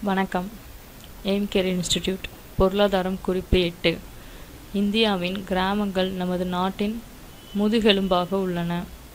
வணக்கம் aim care institute பொருளாதாரம் குறிப்பு எட்டு இந்தியாவின் கிராமங்கள் நமது நாட்டின் முதுகெலும்பாக உள்ளன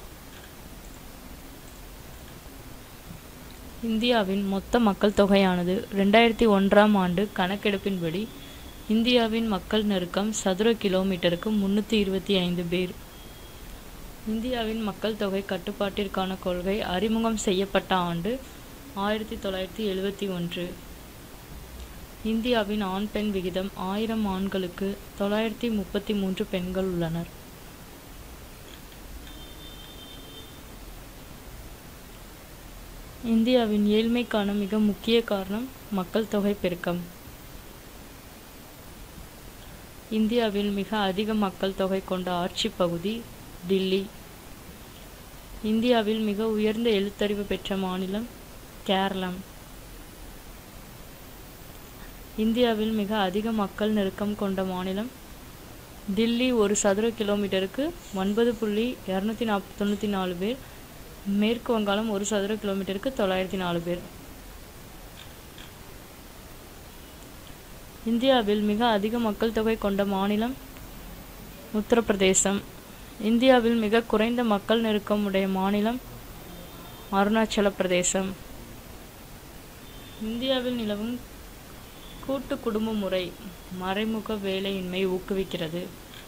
இந்தியாவின் மொத்த மக்கள் தொகையானது ரெண்டாயிரத்தி ஒன்றாம் ஆண்டு கணக்கெடுப்பின்படி இந்தியாவின் மக்கள் நெருக்கம் சதுர கிலோமீட்டருக்கு முன்னூற்றி இருபத்தி ஐந்து பேர் இந்தியாவின் மக்கள் தொகை கட்டுப்பாட்டிற்கான கொள்கை அறிமுகம் செய்யப்பட்ட ஆண்டு ஆயிரத்தி தொள்ளாயிரத்தி எழுவத்தி ஒன்று இந்தியாவின் ஆண் பெண் விகிதம் ஆயிரம் ஆண்களுக்கு தொள்ளாயிரத்தி முப்பத்தி மூன்று பெண்கள் உள்ளனர் இந்தியாவின் ஏழ்மைக்கான மிக முக்கிய காரணம் மக்கள் தொகை பெருக்கம் இந்தியாவில் மிக அதிக மக்கள் தொகை கொண்ட ஆட்சி பகுதி டில்லி இந்தியாவில் மிக உயர்ந்த எழுத்தறிவு பெற்ற மாநிலம் கேரளம் இந்தியாவில் மிக அதிக மக்கள் நெருக்கம் கொண்ட மாநிலம் தில்லி ஒரு சதுர கிலோமீட்டருக்கு ஒன்பது புள்ளி இரநூத்தி நாப் தொண்ணூற்றி நாலு பேர் மேற்கு வங்காளம் ஒரு சதுர கிலோமீட்டருக்கு தொள்ளாயிரத்தி நாலு பேர் இந்தியாவில் மிக அதிக மக்கள் தொகை கொண்ட மாநிலம் உத்தரப்பிரதேசம் இந்தியாவில் மிக குறைந்த மக்கள் நெருக்கம் உடைய மாநிலம் அருணாச்சல பிரதேசம் இந்தியாவில் நிலவும் கூட்டு குடும்ப முறை மறைமுக வேலையின்மை ஊக்குவிக்கிறது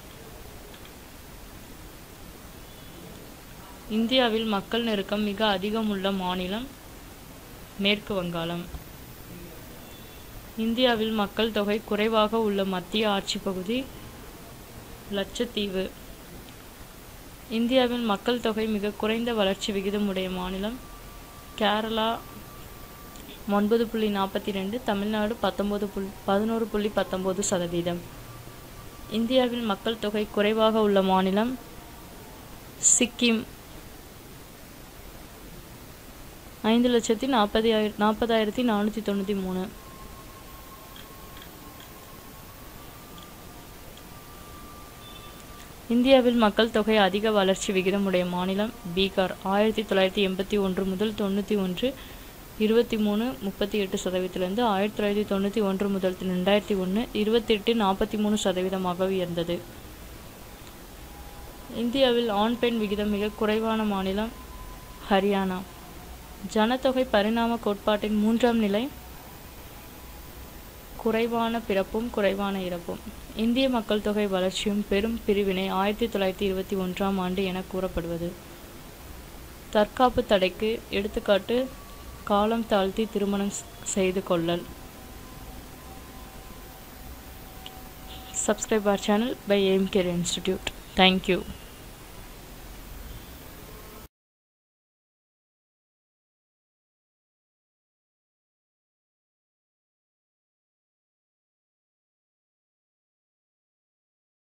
இந்தியாவில் மக்கள் நெருக்கம் மிக அதிகம் உள்ள மாநிலம் மேற்கு வங்காளம் இந்தியாவில் மக்கள் தொகை குறைவாக உள்ள மத்திய ஆட்சி பகுதி லட்சத்தீவு இந்தியாவில் மக்கள் தொகை மிக குறைந்த வளர்ச்சி விகிதம் உடைய மாநிலம் கேரளா ஒன்பது புள்ளி நாற்பத்தி ரெண்டு தமிழ்நாடு பத்தொம்போது புள் பதினோரு புள்ளி பத்தொம்போது சதவீதம் இந்தியாவில் மக்கள் தொகை குறைவாக உள்ள மாநிலம் சிக்கிம் ஐந்து லட்சத்தி நாற்பதி நாற்பதாயிரத்தி நானூற்றி தொண்ணூற்றி மூணு இந்தியாவில் மக்கள் தொகை அதிக வளர்ச்சி விகிதமுடைய மாநிலம் பீகார் ஆயிரத்தி தொள்ளாயிரத்தி எண்பத்தி ஒன்று முதல் தொண்ணூற்றி ஒன்று இருபத்தி மூணு முப்பத்தி எட்டு சதவீதத்திலிருந்து ஆயிரத்தி தொள்ளாயிரத்தி தொண்ணூற்றி ஒன்று முதல் ரெண்டாயிரத்தி ஒன்று இருபத்தெட்டு நாற்பத்தி மூணு சதவீதமாக உயர்ந்தது இந்தியாவில் ஆண் பெண் விகிதம் மிக குறைவான மாநிலம் ஹரியானா ஜனத்தொகை பரிணாம கோட்பாட்டின் மூன்றாம் நிலை குறைவான பிறப்பும் குறைவான இறப்பும் இந்திய மக்கள் தொகை வளர்ச்சியும் பெரும் பிரிவினை ஆயிரத்தி தொள்ளாயிரத்தி இருபத்தி ஒன்றாம் ஆண்டு என கூறப்படுவது தற்காப்பு தடைக்கு எடுத்துக்காட்டு காலம் தாழ்த்தி திருமணம் செய்து கொள்ளல் subscribe our channel by aim care institute thank you